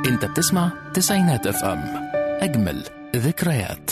انت بتسمع تسعينات اف ام اجمل ذكريات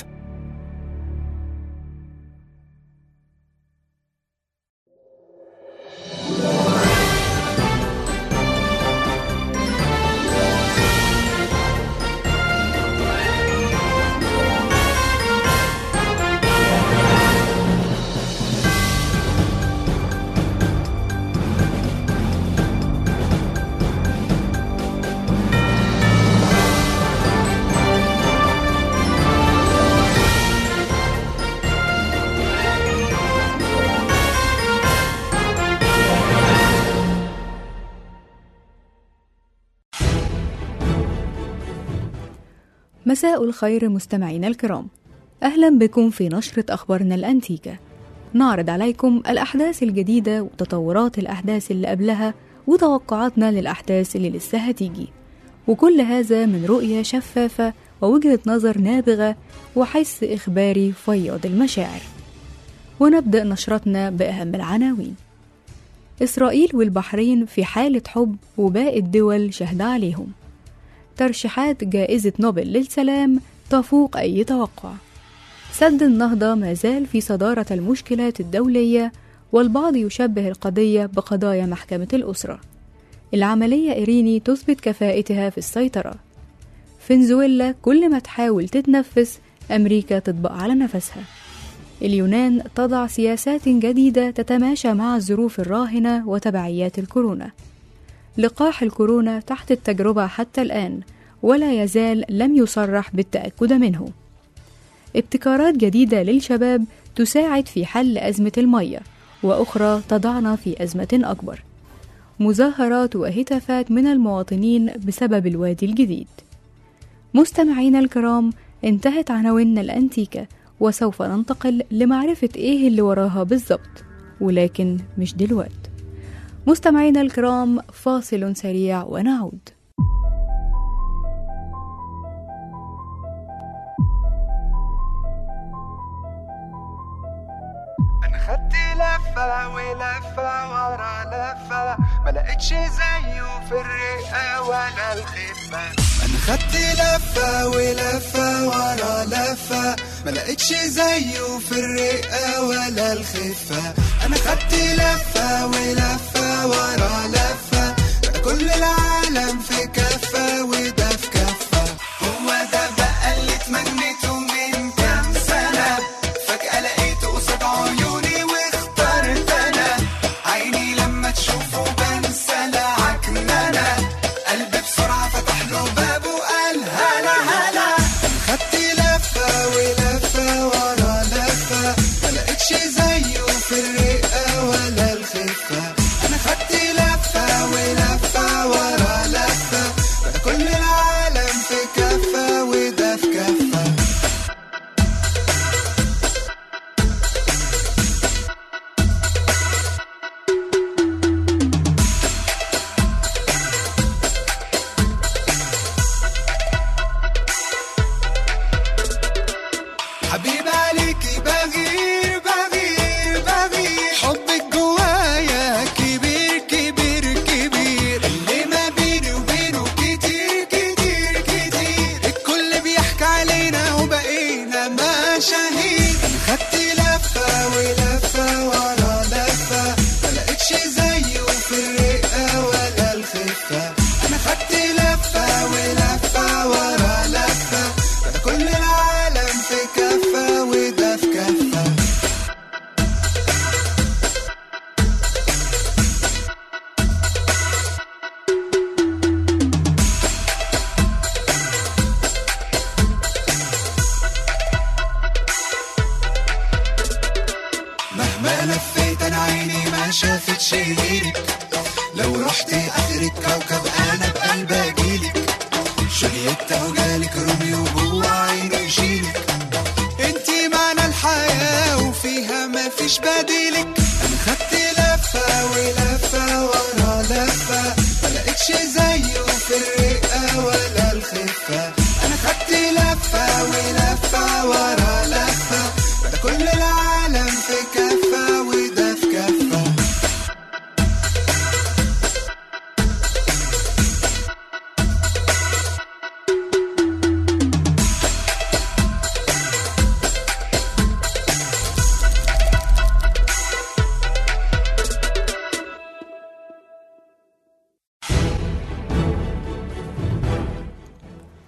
مساء الخير مستمعينا الكرام أهلا بكم في نشرة أخبارنا الأنتيكة نعرض عليكم الأحداث الجديدة وتطورات الأحداث اللي قبلها وتوقعاتنا للأحداث اللي لسه هتيجي وكل هذا من رؤية شفافة ووجهة نظر نابغة وحس إخباري فياض المشاعر ونبدأ نشرتنا بأهم العناوين إسرائيل والبحرين في حالة حب وباقي الدول شهد عليهم ترشيحات جائزة نوبل للسلام تفوق أي توقع سد النهضة ما زال في صدارة المشكلات الدولية والبعض يشبه القضية بقضايا محكمة الأسرة العملية إيريني تثبت كفاءتها في السيطرة فنزويلا كل ما تحاول تتنفس أمريكا تطبق على نفسها اليونان تضع سياسات جديدة تتماشى مع الظروف الراهنة وتبعيات الكورونا لقاح الكورونا تحت التجربة حتى الآن ولا يزال لم يصرح بالتأكد منه ابتكارات جديدة للشباب تساعد في حل أزمة المية وأخرى تضعنا في أزمة أكبر مظاهرات وهتافات من المواطنين بسبب الوادي الجديد مستمعينا الكرام انتهت عناويننا الأنتيكة وسوف ننتقل لمعرفة إيه اللي وراها بالظبط ولكن مش دلوقت مستمعينا الكرام فاصل سريع ونعود انا خدت لفة ولفة ورا لفة ما لقيتش زيه في الرئة ولا الخفة انا خدت لفة ولفة ورا لفة ما لقيتش زيه في الرئة ولا الخفة انا خدت لفة ولفة ورا لفة بقى كل العالم في كفة وده في كفة هو ده بقى اللي اتمنيته من كام سنة فجأة لقيته قصاد عيوني واخترت أنا عيني لما تشوفه بنسى العكننة قلبي بسرعة فتح له بابه وقال هلا هلا خدت لفة ولفة ورا لفة ما لقيتش زيه في الرئة ولا الخفة أنا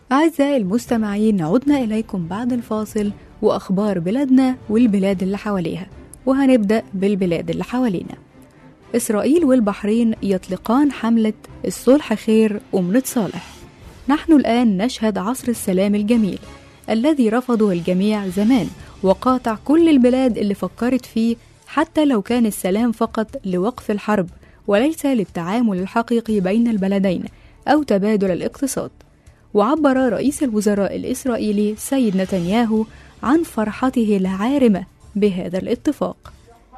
أعزائي المستمعين عدنا إليكم بعد الفاصل وأخبار بلادنا والبلاد اللي حواليها وهنبدأ بالبلاد اللي حوالينا إسرائيل والبحرين يطلقان حملة الصلح خير ومنتصالح نحن الآن نشهد عصر السلام الجميل الذي رفضه الجميع زمان وقاطع كل البلاد اللي فكرت فيه حتى لو كان السلام فقط لوقف الحرب وليس للتعامل الحقيقي بين البلدين أو تبادل الاقتصاد وعبر رئيس الوزراء الإسرائيلي سيد نتنياهو عن فرحته العارمة بهذا الاتفاق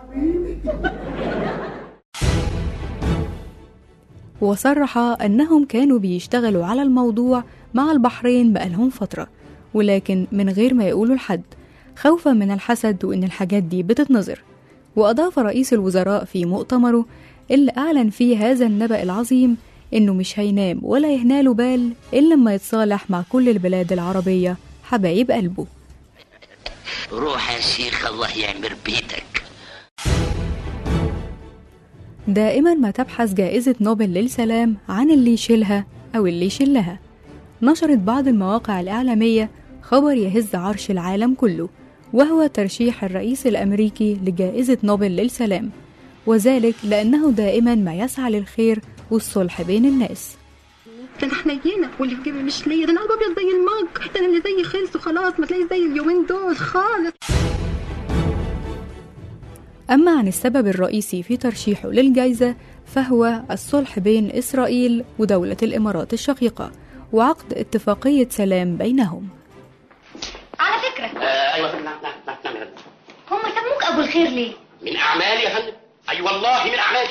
وصرح أنهم كانوا بيشتغلوا على الموضوع مع البحرين بقالهم فترة ولكن من غير ما يقولوا لحد خوفا من الحسد وإن الحاجات دي بتتنظر وأضاف رئيس الوزراء في مؤتمره اللي أعلن فيه هذا النبأ العظيم إنه مش هينام ولا يهناله بال إلا لما يتصالح مع كل البلاد العربية حبايب قلبه روح يا شيخ الله يعمر بيتك دائما ما تبحث جائزة نوبل للسلام عن اللي يشيلها أو اللي يشلها نشرت بعض المواقع الإعلامية خبر يهز عرش العالم كله وهو ترشيح الرئيس الأمريكي لجائزة نوبل للسلام وذلك لأنه دائما ما يسعى للخير والصلح بين الناس ده انا حنينه واللي في جيبي مش ليا ده انا ابيض زي المج ده انا اللي زي خلص وخلاص ما تلاقي زي اليومين دول خالص أما عن السبب الرئيسي في ترشيحه للجائزة فهو الصلح بين إسرائيل ودولة الإمارات الشقيقة وعقد اتفاقية سلام بينهم على فكرة آه ايوه نعم نعم نعم نعم يا فندم. هم سموك أبو الخير ليه؟ من اعمالي يا فندم اي والله من اعمالي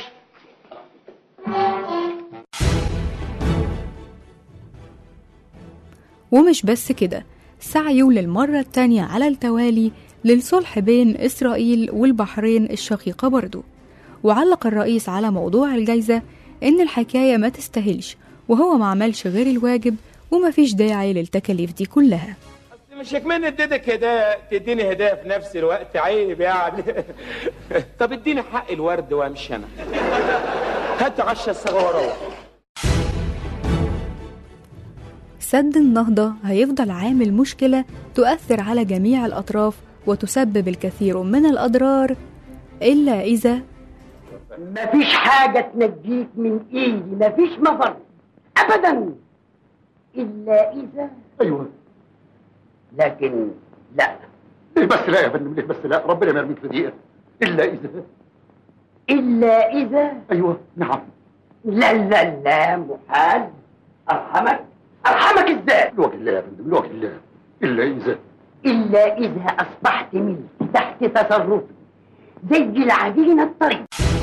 ومش بس كده سعيه للمرة التانية على التوالي للصلح بين إسرائيل والبحرين الشقيقة برضو وعلق الرئيس على موضوع الجايزة إن الحكاية ما تستاهلش وهو ما عملش غير الواجب ومفيش داعي للتكاليف دي كلها أصل مش كمان اديتك هدايا تديني هدايا في نفس الوقت عيب يعني طب اديني حق الورد وامشي انا هات عشا الصغار وروح سد النهضة هيفضل عامل مشكلة تؤثر على جميع الأطراف وتسبب الكثير من الأضرار إلا إذا مفيش حاجة تنجيك من ايدي مفيش مفر ابدا الا اذا ايوه لكن لا ليه بس لا يا فندم ليه بس لا ربنا ما يرميك في دقيقه الا اذا الا اذا ايوه نعم لا لا لا محال ارحمك ارحمك ازاي لوجه الله يا فندم لوجه الله الا اذا الا اذا اصبحت ملك تحت تصرفي زي العجين الطري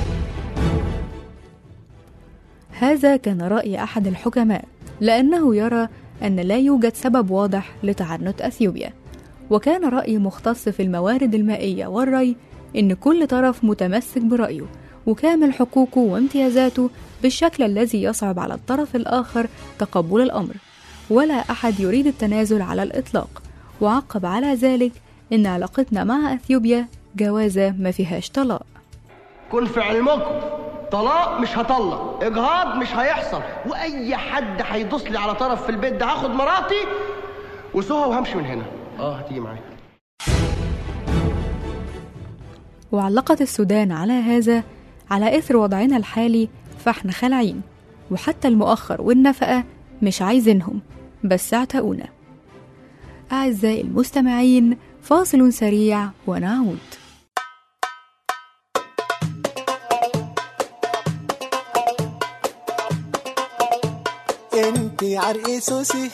هذا كان رأي أحد الحكماء لأنه يرى أن لا يوجد سبب واضح لتعنت أثيوبيا وكان رأي مختص في الموارد المائية والري إن كل طرف متمسك برأيه وكامل حقوقه وامتيازاته بالشكل الذي يصعب على الطرف الآخر تقبل الأمر ولا أحد يريد التنازل على الإطلاق وعقب على ذلك إن علاقتنا مع أثيوبيا جوازة ما فيهاش طلاق كن في علمكم طلاق مش هطلق اجهاض مش هيحصل واي حد هيدوس لي على طرف في البيت ده هاخد مراتي وسهى وهمشي من هنا اه هتيجي معايا وعلقت السودان على هذا على إثر وضعنا الحالي فاحنا خالعين وحتى المؤخر والنفقة مش عايزينهم بس اعتقونا أعزائي المستمعين فاصل سريع ونعود انتي عرقي سوسي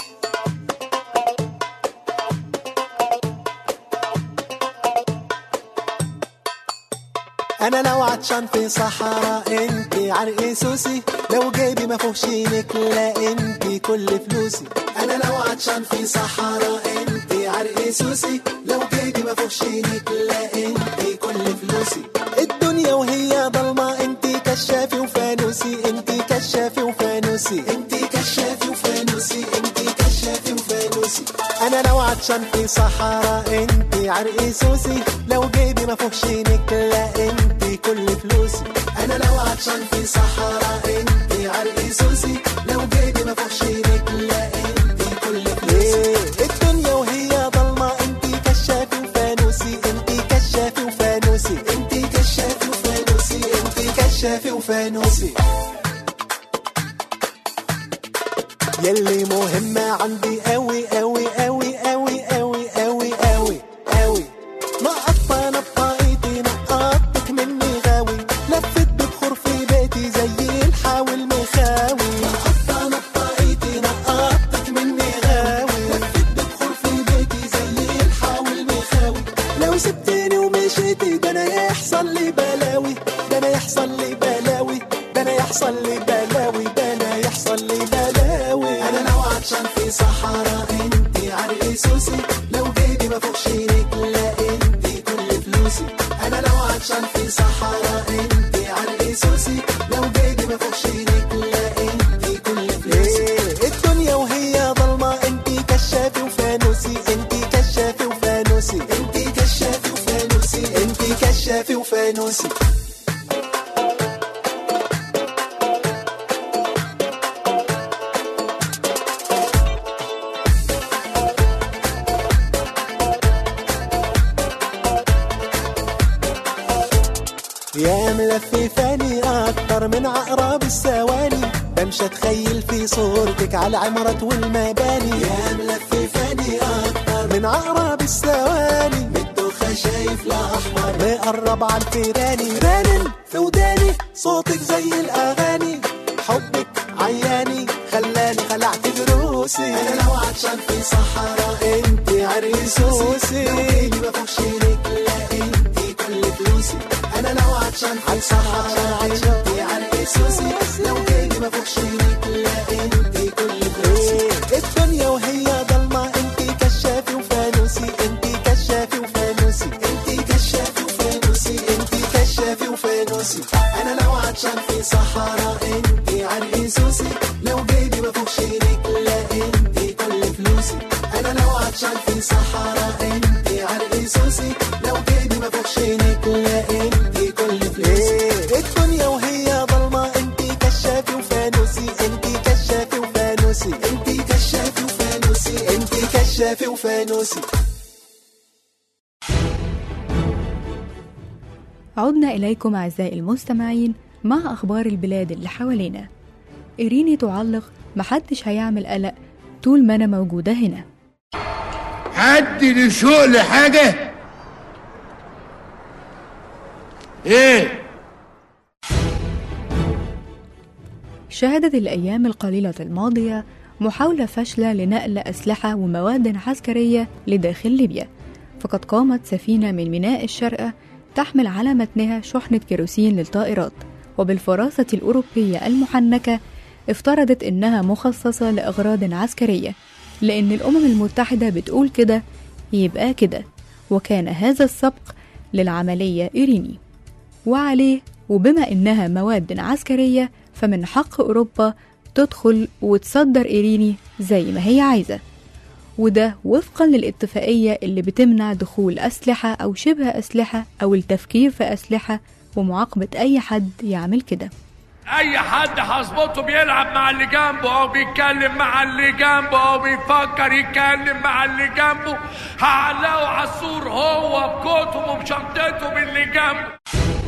انا لو عطشان في صحراء انتي عرقي سوسي لو جيبي ما فيهوش نكلة انتي كل فلوسي انا لو عطشان في صحراء انتي عرقي سوسي لو جيبي ما فيهوش نكلة انتي كل فلوسي الدنيا وهي ضلمة انتي كشافي وفانوسي انتي كشافي وفانوسي انتي كشافي وفانوسي انتي كشافي وفانوسي انا لو عطشان في صحراء انتي عرقي سوسي لو جيبي ما فيهوش نكلة انتي كل فلوسي انا لو عطشان في صحراء انتي عرقي سوسي لو جيبي ما فيهوش نكلة انتي كل فلوسي فلوسي يلي مهمة عندي قوي قوي قوي قوي قوي قوي قوي قوي نقطة نطقيتي نقطتك مني غاوي لفت ببخور في بيتي زي الحاوي المخاوي نقطة نطقيتي نقطتك مني غاوي لفت ببخور في بيتي زي الحاوي المخاوي لو سبتني ومشيتي ده انا يحصل لي بلاوي ده انا يحصل لي بلاوي ده انا يحصل لي بلاوي ده انا يحصل لي بلاوي انا لو عطشان في صحراء انتي عرقي سوسي لو جيبي ما فوقش رجلا انتي كل فلوسي انا لو عطشان في صحراء انتي عرقي سوسي لو جيبي ما فوقش رجلا انتي كل فلوسي الدنيا وهي ضلمة انتي كشافي وفانوسي انتي كشافي وفانوسي انتي كشافي وفانوسي انتي كشافي وفانوسي يا ملففاني اكتر من عقرب الثواني بمشي اتخيل في صورتك على العمارات والمباني يا ملففاني اكتر من عقرب الثواني بالدوخة شايف الاحمر مقرب على الفيراني رانن في وداني صوتك زي الاغاني حبك عياني خلاني خلعت دروسي انا لو عطشان في صحراء انت عريسوسي ما فوقش رجلا انت كل فلوسي انا لو عطشان في صحراء انت عريسوسي لو جيبي ما فوقش رجلا انت كل فلوسي الدنيا وهي ضلمة انت كشافي وفانوسي انت كشافي وفانوسي انت كشافي وفانوسي انت كشافي وفانوسي انا لو عطشان في صحراء انت عرقسوسي لو جيبي ما فوقش رجلا انت كل فلوسي انا لو عطشان في صحراء انت عرقسوسي لو جيبي ما فوقش رجلا انت كل فلوسي الدنيا وهي ضلمة انت كشافي وفانوسي انت كشافي وفانوسي انت كشافي وفانوسي انت كشافي وفانوسي عدنا إليكم أعزائي المستمعين مع أخبار البلاد اللي حوالينا إيريني تعلق محدش هيعمل قلق طول ما أنا موجودة هنا حد لشوق لحاجة ايه شهدت الأيام القليلة الماضية محاولة فاشلة لنقل أسلحة ومواد عسكرية لداخل ليبيا فقد قامت سفينة من ميناء الشارقة تحمل على متنها شحنة كيروسين للطائرات وبالفراسة الأوروبية المحنكة افترضت إنها مخصصة لأغراض عسكرية لأن الأمم المتحدة بتقول كده يبقى كده وكان هذا السبق للعملية إيريني وعليه وبما إنها مواد عسكرية فمن حق أوروبا تدخل وتصدر إيريني زي ما هي عايزة وده وفقا للاتفاقية اللي بتمنع دخول أسلحة أو شبه أسلحة أو التفكير في أسلحة ومعاقبة أي حد يعمل كده اي حد هظبطه بيلعب مع اللي جنبه او بيتكلم مع اللي جنبه او بيفكر يتكلم مع اللي جنبه هعلقه على السور هو بكتبه بشنطته باللي جنبه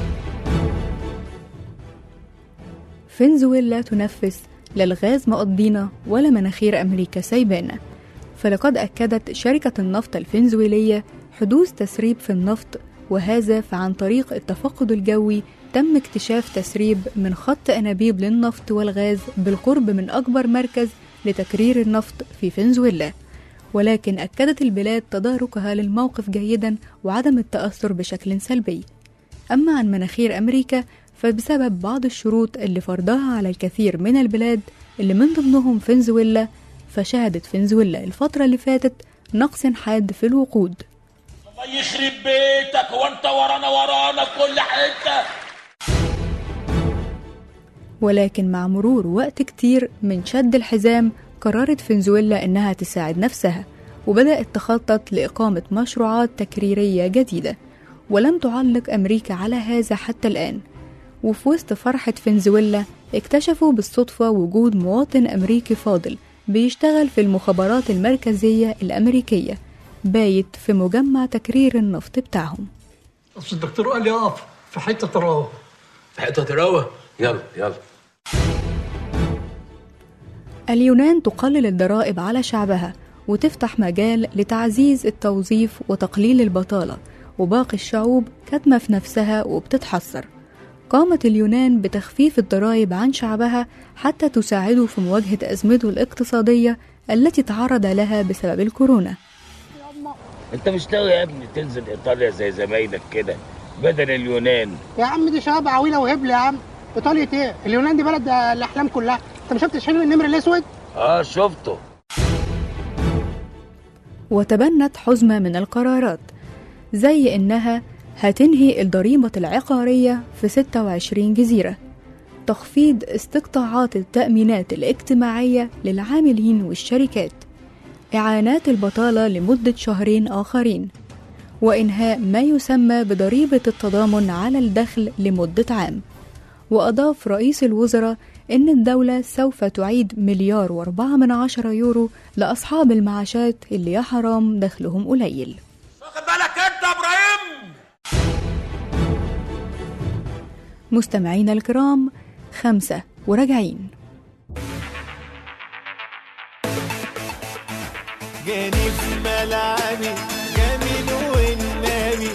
فنزويلا تنفس لا الغاز مقضينا ولا مناخير أمريكا سايبانا فلقد أكدت شركة النفط الفنزويلية حدوث تسريب في النفط وهذا فعن طريق التفقد الجوي تم اكتشاف تسريب من خط أنابيب للنفط والغاز بالقرب من أكبر مركز لتكرير النفط في فنزويلا ولكن أكدت البلاد تداركها للموقف جيدا وعدم التأثر بشكل سلبي أما عن مناخير أمريكا فبسبب بعض الشروط اللي فرضها على الكثير من البلاد اللي من ضمنهم فنزويلا فشهدت فنزويلا الفترة اللي فاتت نقص حاد في الوقود الله يخرب بيتك وانت ورانا ورانا في كل حته ولكن مع مرور وقت كتير من شد الحزام قررت فنزويلا إنها تساعد نفسها وبدأت تخطط لإقامة مشروعات تكريرية جديدة ولم تعلق أمريكا على هذا حتى الآن وفي وسط فرحة فنزويلا اكتشفوا بالصدفة وجود مواطن أمريكي فاضل بيشتغل في المخابرات المركزية الأمريكية بايت في مجمع تكرير النفط بتاعهم بس الدكتور قال لي اقف في حته تراوح في حته تراوه يلا يلا اليونان تقلل الضرائب على شعبها وتفتح مجال لتعزيز التوظيف وتقليل البطالة وباقي الشعوب كاتمة في نفسها وبتتحسر قامت اليونان بتخفيف الضرائب عن شعبها حتى تساعده في مواجهة أزمته الاقتصادية التي تعرض لها بسبب الكورونا انت مش ناوي يا ابني تنزل ايطاليا زي زمايلك كده بدل اليونان يا عم دي شباب عويله وهبل يا عم ايطاليا ايه اليونان دي بلد الاحلام كلها انت ما شفتش حلم النمر الاسود اه شفته وتبنت حزمة من القرارات زي إنها هتنهي الضريبة العقارية في 26 جزيرة تخفيض استقطاعات التأمينات الاجتماعية للعاملين والشركات إعانات البطالة لمدة شهرين آخرين وإنهاء ما يسمى بضريبة التضامن على الدخل لمدة عام وأضاف رئيس الوزراء إن الدولة سوف تعيد مليار وأربعة من عشرة يورو لأصحاب المعاشات اللي يا حرام دخلهم قليل واخد بالك انت يا ابراهيم مستمعينا الكرام خمسة وراجعين جاني في ملعبي جميل والنبي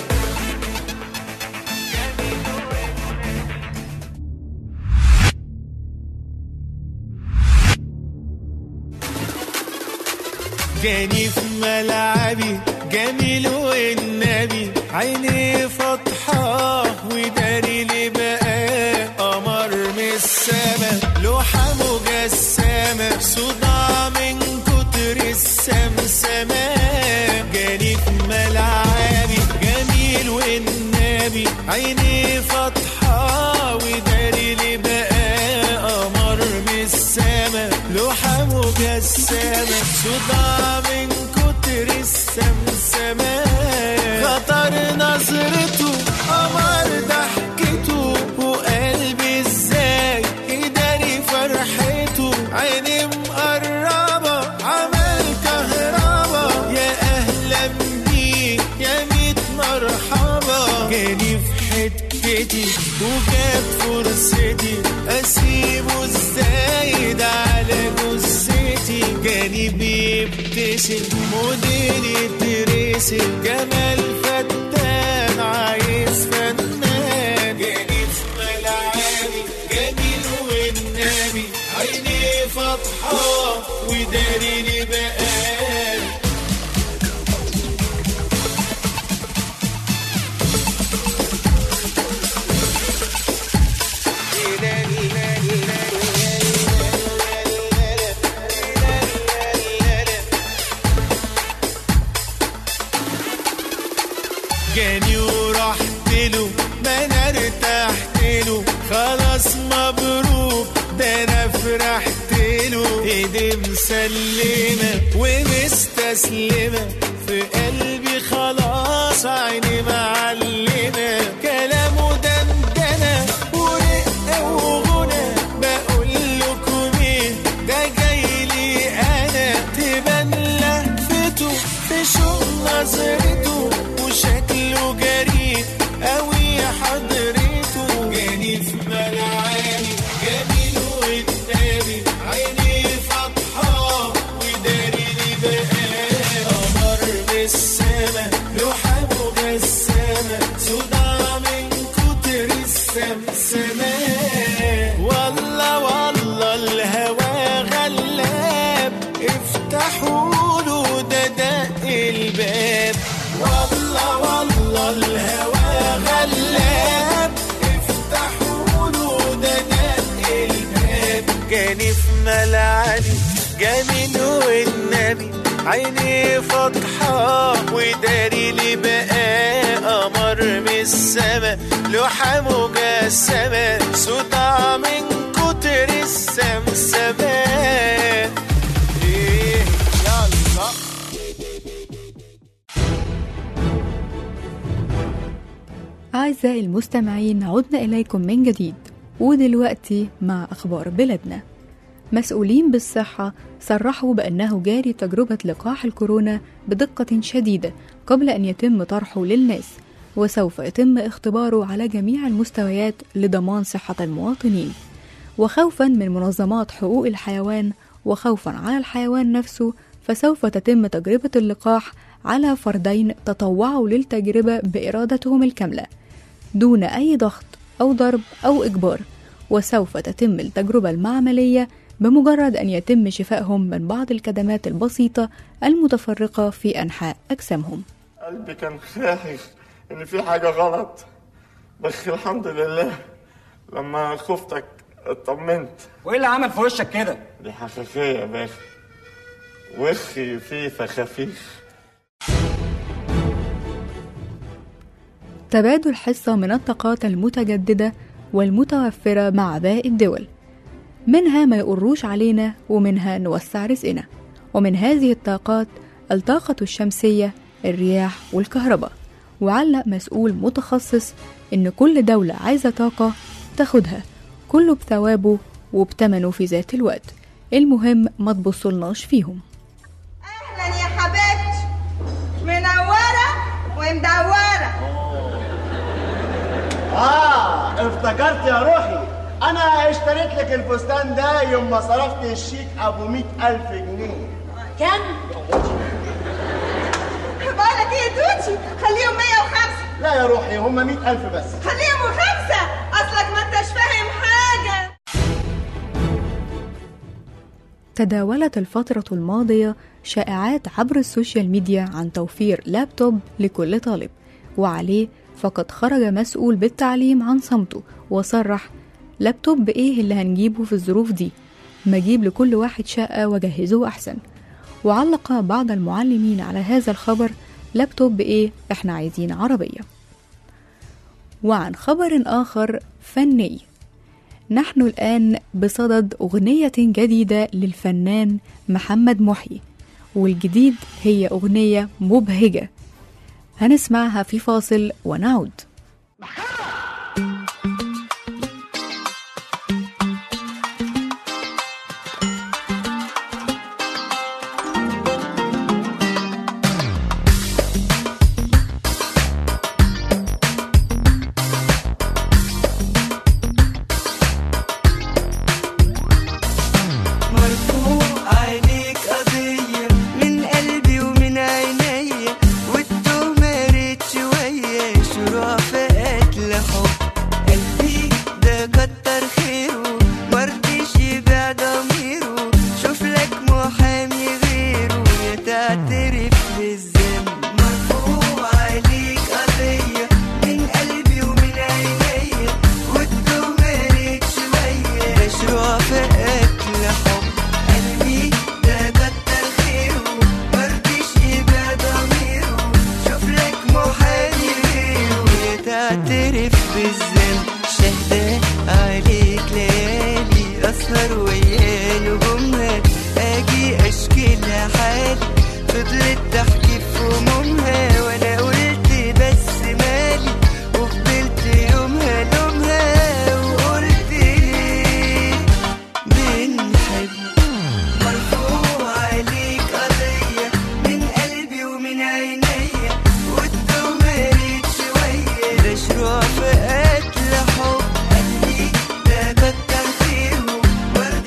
جاني في ملعبي جميل والنبي عيني فاتحة وداري لي بقى قمر من السما لوحة مجسمة صداع من كتر السمسمة جاني في ملعبي جميل والنبي عيني فاتحة وداري لي بقى قمر من السما لوحة مجسمة صداع من كتر السمسمة خطر نظرته قمر ضحكته وقلبي ازاي يداري فرحته عيني مقربة عمل كهربا يا أهلا بيك يا ميت مرحبا جاني في حتتي وجاب فرصتي أسيبه ازاي ده على جثتي جاني بيبتسم مديري ترسم جمال فتان عايز فنان جاني في ملعبي جميل والنبي عيني فاتحة وداري لي بقال جاني ورحت له ما انا ارتحت له خلاص مبروك ده انا فرحت له ايدي مسلمه ومستسلمه في قلبي خلاص عيني معلمه كلامه دندنه ورقه وغنى بقول لكم ايه ده جاي لي انا تبان لهفته في شوق نظرته وشكله جريء قوي حضرته جاني في ملعبي جميل والنبي عيني فاتحة وداري لي بقى قمر بالسما لوحة مجسمة صداع من كتر السمسمة والله والله الهوى غلاب افتحوا له ده دق الباب والله والله الهوى غلاب افتحوا له ده دق الباب جاني في ملعبي جميل والنبي عيني فاتحة وداري لي بقى قمر من السما لوحة مجسمة صداع من كتر السمسمة إيه يلا أعزائي المستمعين عدنا إليكم من جديد ودلوقتي مع أخبار بلادنا مسؤولين بالصحة صرحوا بأنه جاري تجربة لقاح الكورونا بدقة شديدة قبل أن يتم طرحه للناس وسوف يتم اختباره على جميع المستويات لضمان صحة المواطنين وخوفا من منظمات حقوق الحيوان وخوفا على الحيوان نفسه فسوف تتم تجربة اللقاح على فردين تطوعوا للتجربة بإرادتهم الكاملة دون أي ضغط أو ضرب أو إجبار وسوف تتم التجربة المعملية بمجرد أن يتم شفائهم من بعض الكدمات البسيطة المتفرقة في أنحاء أجسامهم قلبي كان خايف ان في حاجة غلط بس الحمد لله لما خفتك اطمنت وايه اللي عمل في وشك كده؟ دي حساسية يا باشا وشي فيه فخافيش تبادل حصة من الطاقات المتجددة والمتوفرة مع باقي الدول منها ما يقروش علينا ومنها نوسع رزقنا ومن هذه الطاقات الطاقة الشمسية الرياح والكهرباء وعلق مسؤول متخصص إن كل دولة عايزة طاقة تاخدها كله بثوابه وبتمنه في ذات الوقت المهم ما تبصلناش فيهم اهلا يا حبيبتي منوره ومدوره اه افتكرت يا روحي انا اشتريت لك الفستان ده يوم ما صرفت الشيك ابو مئة الف جنيه كم بقولك ايه يا توتي خليهم 105 لا يا روحي هم مئة الف بس خليهم خمسة اصلك ما انتش فاهم حاجة تداولت الفترة الماضية شائعات عبر السوشيال ميديا عن توفير لابتوب لكل طالب وعليه فقد خرج مسؤول بالتعليم عن صمته وصرح لابتوب ايه اللي هنجيبه في الظروف دي ما اجيب لكل واحد شقة وجهزوه أحسن وعلق بعض المعلمين على هذا الخبر لابتوب ايه احنا عايزين عربية وعن خبر آخر فني نحن الآن بصدد أغنية جديدة للفنان محمد محي والجديد هي أغنية مبهجة هنسمعها في فاصل ونعود مرفوع عليك قضية من قلبي ومن عينيا والتهمة ريت شوية شروع في قتل حب قلبي ده كتر خيره مرضيش يبيع ضميره شوف لك محامي غيره يا تعترف بالذنب مرفوع عليك قضية من قلبي ومن عينيا والتهمة ريت شوية مشروع في قتل حب قلبي ده كتر خيره مرضيش يبيع ضميره شوف لك محامي غيره يا تعترف بالذنب شهداء عليك ليالي اسهر ويا نجومها اجي اشكي لحالي فضلت تحكي في همومها وانا قلت بس مالي وفضلت يومها لومها وقلت ليه بنحب مرفوع عليك قضية من قلبي ومن عينيا والتهمة ريت شوية مشروع في قتل حب قلبي ده كتر خيره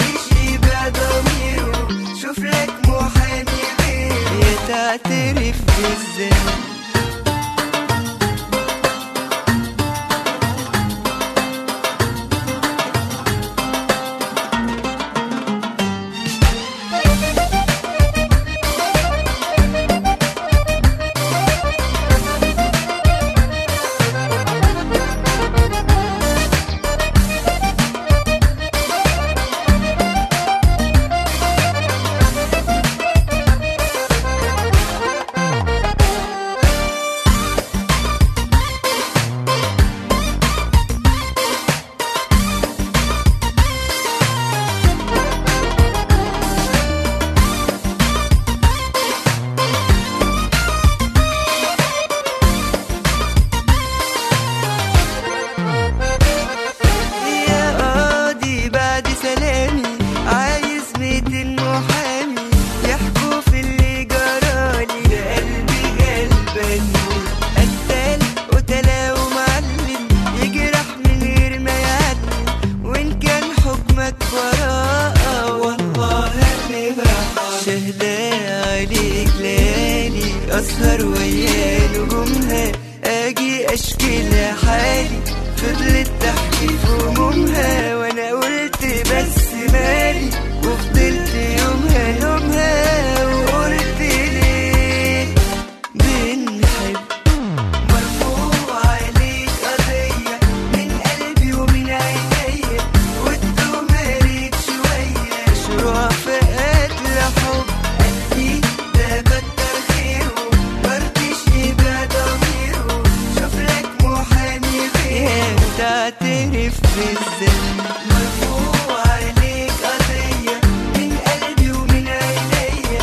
واسهر ويا نجومها اجي اشكي لها حالي فضلت تحكي في همومها وانا قلت بس مالي وفضلت يومها لومها وقلت ليه بنحب مرفوع عليك قضية من قلبي ومن عينيا وانتو مالك شوية شروع في قتل حب قلبي ده كتر خيره مرضيش يبقى ضميره شوف لك محامي غيره تعترف بالذنب مرفوع عليك قضية من قلبي ومن عينيا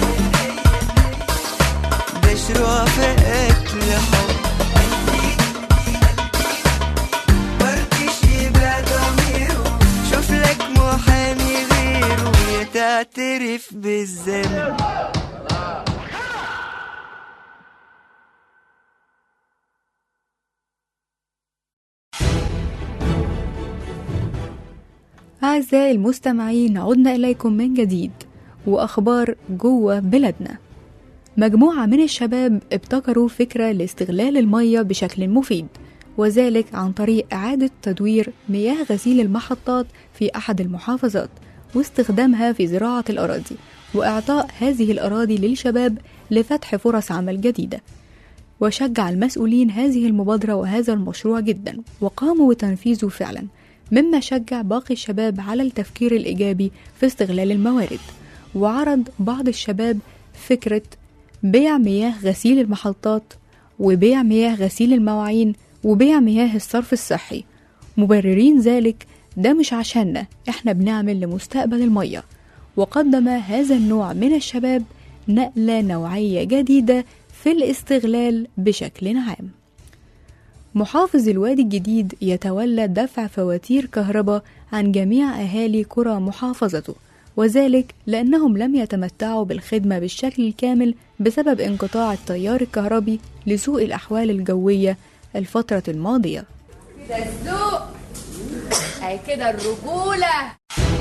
ده شروع في قتل حب مرضيش يبقى ضميره شوف لك محامي غيره يا تعترف بالذنب أعزائي المستمعين عدنا إليكم من جديد وأخبار جوه بلادنا مجموعة من الشباب ابتكروا فكرة لاستغلال المية بشكل مفيد وذلك عن طريق إعادة تدوير مياه غسيل المحطات في أحد المحافظات واستخدامها في زراعة الأراضي وإعطاء هذه الأراضي للشباب لفتح فرص عمل جديدة وشجع المسؤولين هذه المبادرة وهذا المشروع جدا وقاموا بتنفيذه فعلا مما شجع باقي الشباب على التفكير الإيجابي في استغلال الموارد وعرض بعض الشباب فكرة بيع مياه غسيل المحطات وبيع مياه غسيل المواعين وبيع مياه الصرف الصحي مبررين ذلك ده مش عشاننا احنا بنعمل لمستقبل المية وقدم هذا النوع من الشباب نقلة نوعية جديدة في الاستغلال بشكل عام محافظ الوادي الجديد يتولى دفع فواتير كهرباء عن جميع أهالي قرى محافظته وذلك لأنهم لم يتمتعوا بالخدمة بالشكل الكامل بسبب انقطاع التيار الكهربي لسوء الأحوال الجوية الفترة الماضية كده الذوق اهي كده الرجولة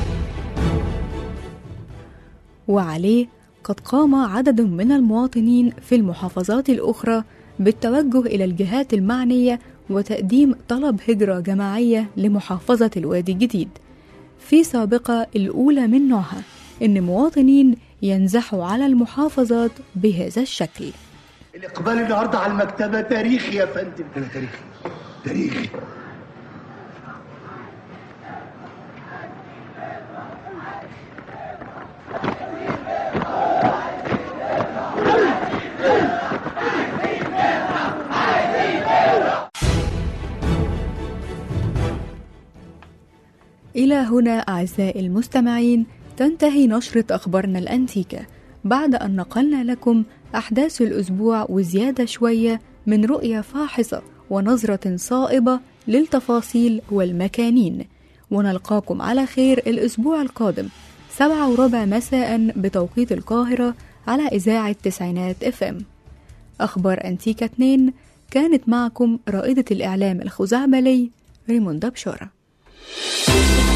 وعليه قد قام عدد من المواطنين في المحافظات الأخرى بالتوجه إلى الجهات المعنية وتقديم طلب هجرة جماعية لمحافظة الوادي الجديد في سابقة الأولى من نوعها إن مواطنين ينزحوا على المحافظات بهذا الشكل الإقبال النهاردة على المكتبة تاريخي يا فندم أنا تاريخي تاريخي إلى هنا أعزائي المستمعين تنتهي نشرة أخبارنا الأنتيكة بعد أن نقلنا لكم أحداث الأسبوع وزيادة شوية من رؤية فاحصة ونظرة صائبة للتفاصيل والمكانين ونلقاكم على خير الأسبوع القادم سبعة وربع مساء بتوقيت القاهرة على إذاعة تسعينات اف ام أخبار أنتيكا 2 كانت معكم رائدة الإعلام الخزعبلي ريموندا بشارة